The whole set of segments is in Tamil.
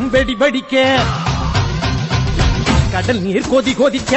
வெடி வெடிக்க கடல் நீர் கொதி கொதிக்க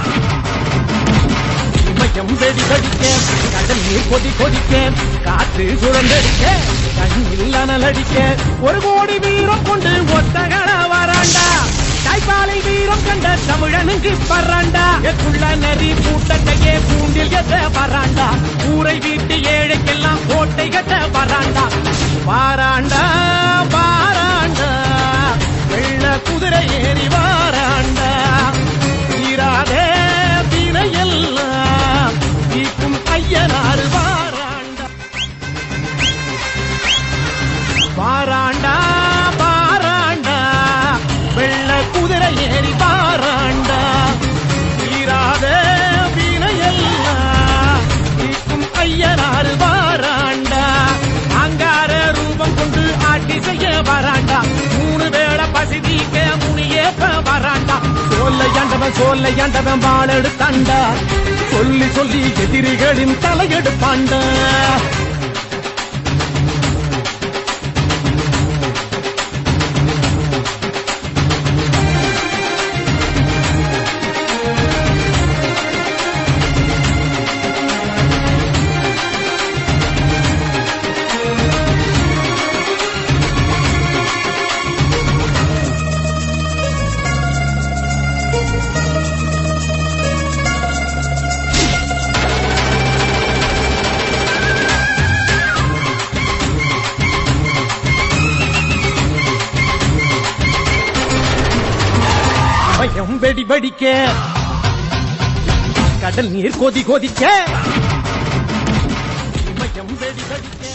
இமயம் வெடி வெடிக்க கடல் நீர் கொதி கொதிக்க காற்று சுழந்தடிக்க கண்ணில் அனலடிக்க ஒரு கோடி வீரம் கொண்டு ஒத்தகட வராண்டா தாய்ப்பாலை வீரம் கண்ட தமிழனுக்கு பறாண்டா எக்குள்ள நரி பூட்டத்தையே பூண்டில் எத்த வராண்டா ஊரை வீட்டு ஏழைக்கெல்லாம் கோட்டை கட்ட வராண்டா வாராண்டா வாராண்டா வெள்ள குதிரை ஏறி வாராண்டா தீராதே வினையெல்லாம் தீக்கும் ஐயனாறு வாராண்டா வாராண்டா வாராண்டா வெள்ள குதிரை ஏறி வாராண்டா தீராத வினையெல்லாம் தீக்கும் ஐயனாறு வாராண்டா அங்கார ரூபம் கொண்டு ஆட்சி செய்ய வராண்டா மூணு வேளை பசி தீக்க முனியேப்ப வராண்டா சோல்லையாண்டவன் சோல்லையாண்டவன் வாழெடுத்தாண்டா சொல்லி சொல்லி எதிரிகளின் தலையெடுப்பாண்டா பயம் வெடி வெடிக்க கடல் நீர் கொதி கொதிக்க இமயம் வெடி வெடிக்க